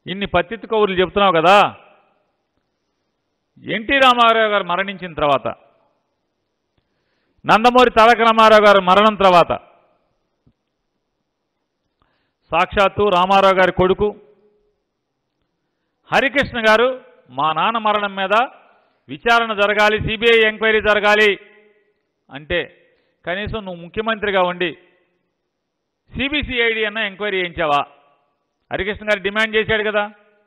ఇన్ని పత్తిత్తు కౌరులు చెప్తున్నావు కదా ఎన్టీ రామారావు గారు మరణించిన తర్వాత నందమూరి తారక రామారావు గారు మరణం తర్వాత సాక్షాత్తు రామారావు గారి కొడుకు హరికృష్ణ గారు మా నాన్న మరణం మీద విచారణ జరగాలి సిబిఐ ఎంక్వైరీ జరగాలి అంటే కనీసం నువ్వు ముఖ్యమంత్రిగా ఉండి సిబిసిఐడి అన్న ఎంక్వైరీ చేయించావా హరికృష్ణ గారు డిమాండ్ చేశాడు కదా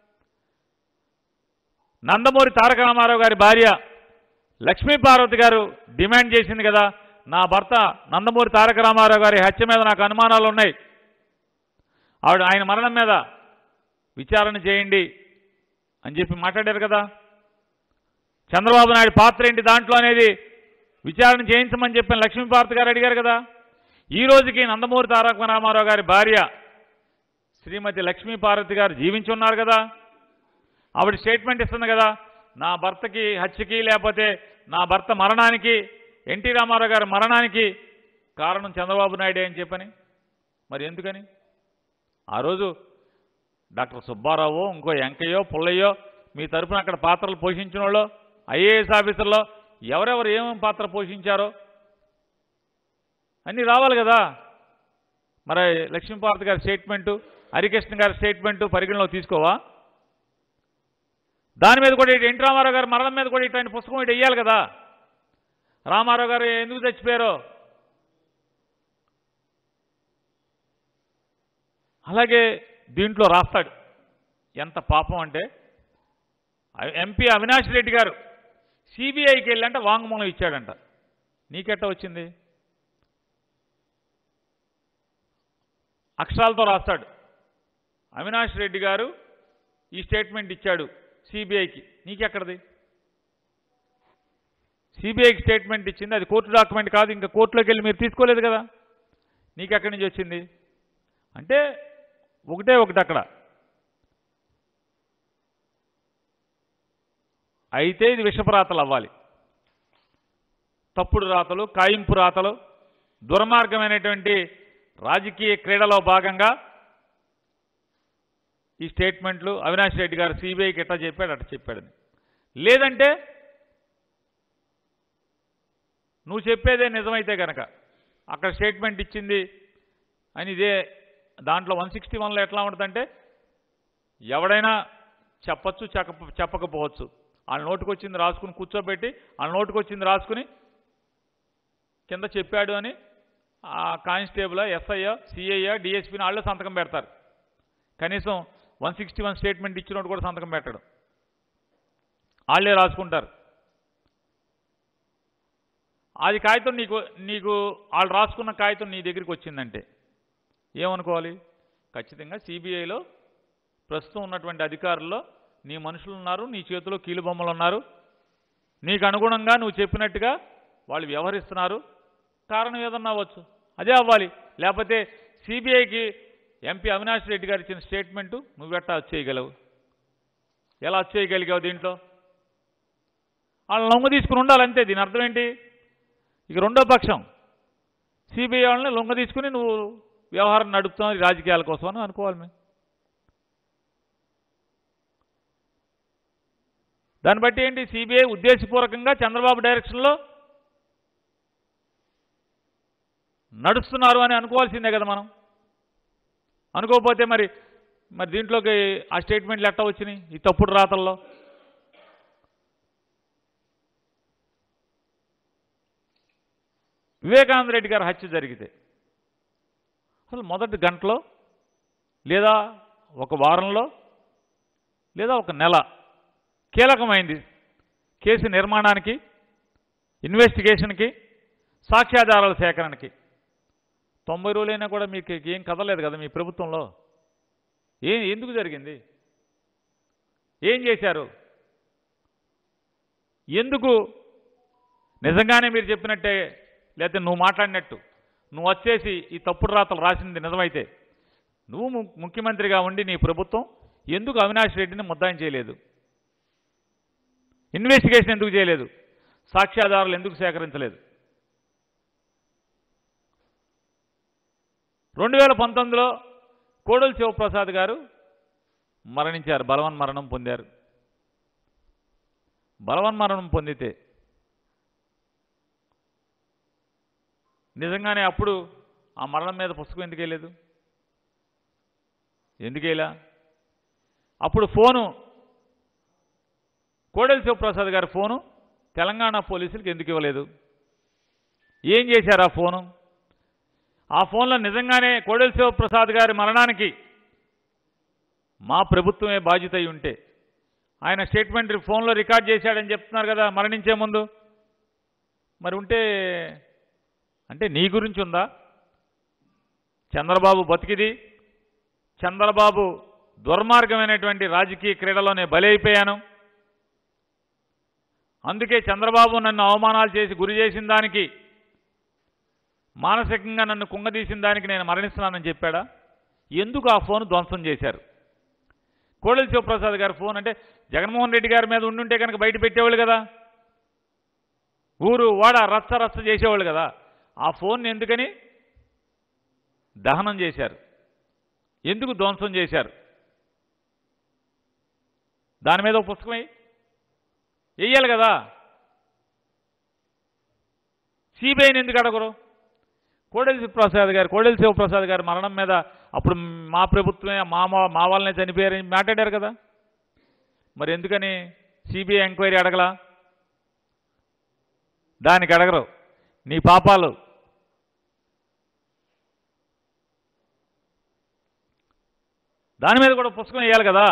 నందమూరి తారక రామారావు గారి భార్య లక్ష్మీ పార్వతి గారు డిమాండ్ చేసింది కదా నా భర్త నందమూరి తారక రామారావు గారి హత్య మీద నాకు అనుమానాలు ఉన్నాయి ఆవిడ ఆయన మరణం మీద విచారణ చేయండి అని చెప్పి మాట్లాడారు కదా చంద్రబాబు నాయుడు పాత్ర ఏంటి దాంట్లో అనేది విచారణ చేయించమని చెప్పిన లక్ష్మీపార్వతి గారు అడిగారు కదా ఈ రోజుకి నందమూరి తారక రామారావు గారి భార్య శ్రీమతి లక్ష్మీపార్వతి గారు జీవించి ఉన్నారు కదా ఆవిడ స్టేట్మెంట్ ఇస్తుంది కదా నా భర్తకి హత్యకి లేకపోతే నా భర్త మరణానికి ఎన్టీ రామారావు గారి మరణానికి కారణం చంద్రబాబు నాయుడే అని చెప్పని మరి ఎందుకని ఆ రోజు డాక్టర్ సుబ్బారావు ఇంకో వెంకయ్యో పుల్లయ్యో మీ తరపున అక్కడ పాత్రలు పోషించిన వాళ్ళు ఐఏఎస్ ఆఫీసర్లో ఎవరెవరు ఏమేమి పాత్ర పోషించారో అన్నీ రావాలి కదా మరి లక్ష్మీపార్వతి గారి స్టేట్మెంటు హరికృష్ణ గారి స్టేట్మెంటు పరిగణలో తీసుకోవా దాని మీద కూడా ఇటు ఎన్టీ రామారావు గారి మరణం మీద కూడా ఇట్లాంటి పుస్తకం ఇటు వెయ్యాలి కదా రామారావు గారు ఎందుకు చచ్చిపోయారో అలాగే దీంట్లో రాస్తాడు ఎంత పాపం అంటే ఎంపీ అవినాష్ రెడ్డి గారు సిబిఐకి వెళ్ళంటే వాంగ్మూలం ఇచ్చాడంట నీకెట్ట వచ్చింది అక్షరాలతో రాస్తాడు అవినాష్ రెడ్డి గారు ఈ స్టేట్మెంట్ ఇచ్చాడు సిబిఐకి నీకెక్కడది సిబిఐకి స్టేట్మెంట్ ఇచ్చింది అది కోర్టు డాక్యుమెంట్ కాదు ఇంకా కోర్టులోకి వెళ్ళి మీరు తీసుకోలేదు కదా నీకెక్కడి నుంచి వచ్చింది అంటే ఒకటే ఒకటి అక్కడ అయితే ఇది విషపరాతలు అవ్వాలి తప్పుడు రాతలు కాయింపు రాతలు దుర్మార్గమైనటువంటి రాజకీయ క్రీడలో భాగంగా ఈ స్టేట్మెంట్లు అవినాష్ రెడ్డి గారు సిబిఐకి ఎట్లా చెప్పాడు అట్లా చెప్పాడని లేదంటే నువ్వు చెప్పేదే నిజమైతే కనుక అక్కడ స్టేట్మెంట్ ఇచ్చింది అని ఇదే దాంట్లో వన్ సిక్స్టీ వన్లో ఎట్లా ఉంటుందంటే ఎవడైనా చెప్పచ్చు చెప్ప చెప్పకపోవచ్చు వాళ్ళ నోటికి వచ్చింది రాసుకుని కూర్చోబెట్టి వాళ్ళ నోటికి వచ్చింది రాసుకుని కింద చెప్పాడు అని ఆ కానిస్టేబుల్ ఎస్ఐయో సిఐయో డిఎస్పీని వాళ్ళు సంతకం పెడతారు కనీసం వన్ సిక్స్టీ వన్ స్టేట్మెంట్ ఇచ్చినోడు కూడా సంతకం పెట్టడం వాళ్ళే రాసుకుంటారు అది కాగితం నీకు నీకు వాళ్ళు రాసుకున్న కాగితం నీ దగ్గరికి వచ్చిందంటే ఏమనుకోవాలి ఖచ్చితంగా సిబిఐలో ప్రస్తుతం ఉన్నటువంటి అధికారుల్లో నీ మనుషులు ఉన్నారు నీ చేతిలో కీలుబొమ్మలు ఉన్నారు నీకు అనుగుణంగా నువ్వు చెప్పినట్టుగా వాళ్ళు వ్యవహరిస్తున్నారు కారణం ఏదన్నా అవ్వచ్చు అదే అవ్వాలి లేకపోతే సిబిఐకి ఎంపీ అవినాష్ రెడ్డి గారు ఇచ్చిన స్టేట్మెంటు నువ్వెట్టా చేయగలవు ఎలా చేయగలిగావు దీంట్లో వాళ్ళని లొంగ తీసుకుని ఉండాలంతే దీని అర్థం ఏంటి ఇక రెండో పక్షం సిబిఐ వాళ్ళని లొంగ తీసుకుని నువ్వు వ్యవహారం నడుపుతున్నావు ఈ రాజకీయాల కోసం అని అనుకోవాలి మేము దాన్ని బట్టి ఏంటి సిబిఐ ఉద్దేశపూర్వకంగా చంద్రబాబు డైరెక్షన్లో నడుస్తున్నారు అని అనుకోవాల్సిందే కదా మనం అనుకోకపోతే మరి మరి దీంట్లోకి ఆ స్టేట్మెంట్లు ఎట్టా వచ్చినాయి ఈ తప్పుడు రాతల్లో వివేకానంద రెడ్డి గారి హత్య జరిగితే అసలు మొదటి గంటలో లేదా ఒక వారంలో లేదా ఒక నెల కీలకమైంది కేసు నిర్మాణానికి ఇన్వెస్టిగేషన్కి సాక్ష్యాధారాల సేకరణకి తొంభై రోజులైనా కూడా మీకు ఏం కదలేదు కదా మీ ప్రభుత్వంలో ఏ ఎందుకు జరిగింది ఏం చేశారు ఎందుకు నిజంగానే మీరు చెప్పినట్టే లేకపోతే నువ్వు మాట్లాడినట్టు నువ్వు వచ్చేసి ఈ తప్పుడు రాతలు రాసింది నిజమైతే నువ్వు ము- ముఖ్యమంత్రిగా ఉండి నీ ప్రభుత్వం ఎందుకు అవినాష్ రెడ్డిని ముద్దాయం చేయలేదు ఇన్వెస్టిగేషన్ ఎందుకు చేయలేదు సాక్ష్యాధారాలు ఎందుకు సేకరించలేదు రెండు వేల పంతొమ్మిదిలో కోడూరు శివప్రసాద్ గారు మరణించారు బలవన్ మరణం పొందారు బలవన్ మరణం పొందితే నిజంగానే అప్పుడు ఆ మరణం మీద పుస్తకం ఎందుకు వేయలేదు ఎందుకు వేయలా అప్పుడు ఫోను కోడెల శివప్రసాద్ గారి ఫోను తెలంగాణ పోలీసులకు ఎందుకు ఇవ్వలేదు ఏం చేశారు ఆ ఫోను ఆ ఫోన్లో నిజంగానే కోడెల శివప్రసాద్ గారి మరణానికి మా ప్రభుత్వమే బాధ్యత అయి ఉంటే ఆయన స్టేట్మెంట్ ఫోన్లో రికార్డ్ చేశాడని చెప్తున్నారు కదా మరణించే ముందు మరి ఉంటే అంటే నీ గురించి ఉందా చంద్రబాబు బతికిది చంద్రబాబు దుర్మార్గమైనటువంటి రాజకీయ క్రీడలోనే బలైపోయాను అందుకే చంద్రబాబు నన్ను అవమానాలు చేసి గురి చేసిన దానికి మానసికంగా నన్ను కుంగదీసిన దానికి నేను మరణిస్తున్నానని చెప్పాడా ఎందుకు ఆ ఫోన్ ధ్వంసం చేశారు కోడెల శివప్రసాద్ గారి ఫోన్ అంటే జగన్మోహన్ రెడ్డి గారి మీద ఉండుంటే కనుక బయట పెట్టేవాళ్ళు కదా ఊరు వాడ రచ్చ రచ్చ చేసేవాళ్ళు కదా ఆ ఫోన్ ఎందుకని దహనం చేశారు ఎందుకు ధ్వంసం చేశారు దాని మీద ఒక పుస్తకం వేయి వెయ్యాలి కదా సిబిఐని ఎందుకు అడగరు కోడెల శివప్రసాద్ గారు కోడెల శివప్రసాద్ గారి మరణం మీద అప్పుడు మా ప్రభుత్వమే మా మా- మా వాళ్ళనే చనిపోయారని మాట్లాడారు కదా మరి ఎందుకని సిబిఐ ఎంక్వైరీ అడగలా దానికి అడగరు నీ పాపాలు దాని మీద కూడా పుస్తకం వేయాలి కదా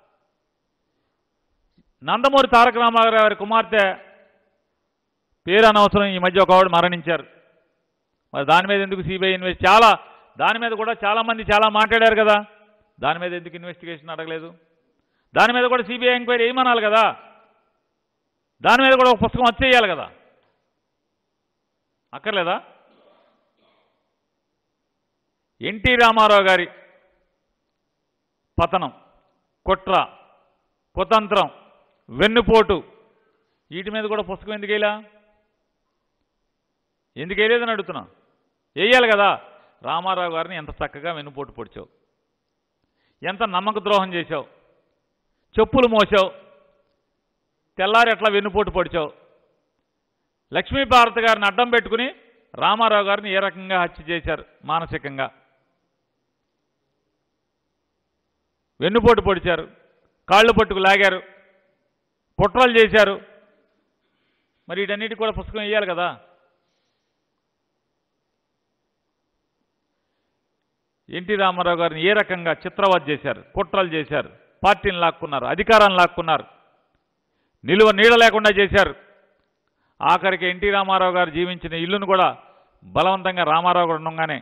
నందమూరి తారక రామారావు గారి కుమార్తె పేరు అనవసరం ఈ మధ్య ఒక ఆవిడ మరణించారు మరి దాని మీద ఎందుకు సిబిఐ ఇన్వెస్ట్ చాలా దాని మీద కూడా చాలామంది చాలా మాట్లాడారు కదా దాని మీద ఎందుకు ఇన్వెస్టిగేషన్ అడగలేదు దాని మీద కూడా సిబిఐ ఎంక్వైరీ ఏమనాలి కదా దాని మీద కూడా ఒక పుస్తకం వచ్చేయాలి కదా అక్కర్లేదా ఎన్టీ రామారావు గారి పతనం కుట్ర కుతంత్రం వెన్నుపోటు వీటి మీద కూడా పుస్తకం ఎందుకు వేయలా ఎందుకు వేయలేదని అడుగుతున్నా వేయాలి కదా రామారావు గారిని ఎంత చక్కగా వెన్నుపోటు పొడిచావు ఎంత నమ్మక ద్రోహం చేశావు చెప్పులు మోసావు తెల్లారి ఎట్లా వెన్నుపోటు పొడిచావు లక్ష్మీభారతి గారిని అడ్డం పెట్టుకుని రామారావు గారిని ఏ రకంగా హత్య చేశారు మానసికంగా వెన్నుపోటు పొడిచారు కాళ్ళు పట్టుకు లాగారు కుట్రలు చేశారు మరి వీటన్నిటి కూడా పుస్తకం వేయాలి కదా ఎన్టీ రామారావు గారిని ఏ రకంగా చిత్రవధ చేశారు కుట్రలు చేశారు పార్టీని లాక్కున్నారు అధికారాన్ని లాక్కున్నారు నిలువ నీడ లేకుండా చేశారు ఆఖరికి ఎన్టీ రామారావు గారు జీవించిన ఇల్లును కూడా బలవంతంగా రామారావు గారు ఉండగానే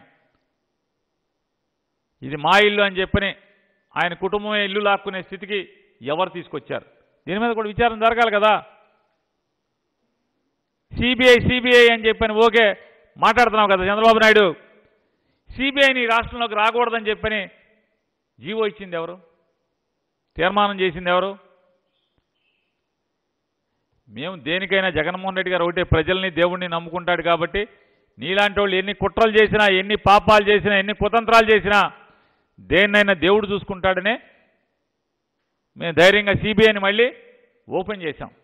ఇది మా ఇల్లు అని చెప్పని ఆయన కుటుంబమే ఇల్లు లాక్కునే స్థితికి ఎవరు తీసుకొచ్చారు దీని మీద కూడా విచారణ జరగాలి కదా సిబిఐ సిబిఐ అని చెప్పని ఓకే మాట్లాడుతున్నాం కదా చంద్రబాబు నాయుడు సిబిఐని రాష్ట్రంలోకి రాకూడదని చెప్పని జీవో ఇచ్చింది ఎవరు తీర్మానం చేసింది ఎవరు మేము దేనికైనా జగన్మోహన్ రెడ్డి గారు ఒకటే ప్రజల్ని దేవుణ్ణి నమ్ముకుంటాడు కాబట్టి నీలాంటి వాళ్ళు ఎన్ని కుట్రలు చేసినా ఎన్ని పాపాలు చేసినా ఎన్ని కుతంత్రాలు చేసినా దేన్నైనా దేవుడు చూసుకుంటాడనే మేము ధైర్యంగా సిబిఐని మళ్ళీ ఓపెన్ చేశాం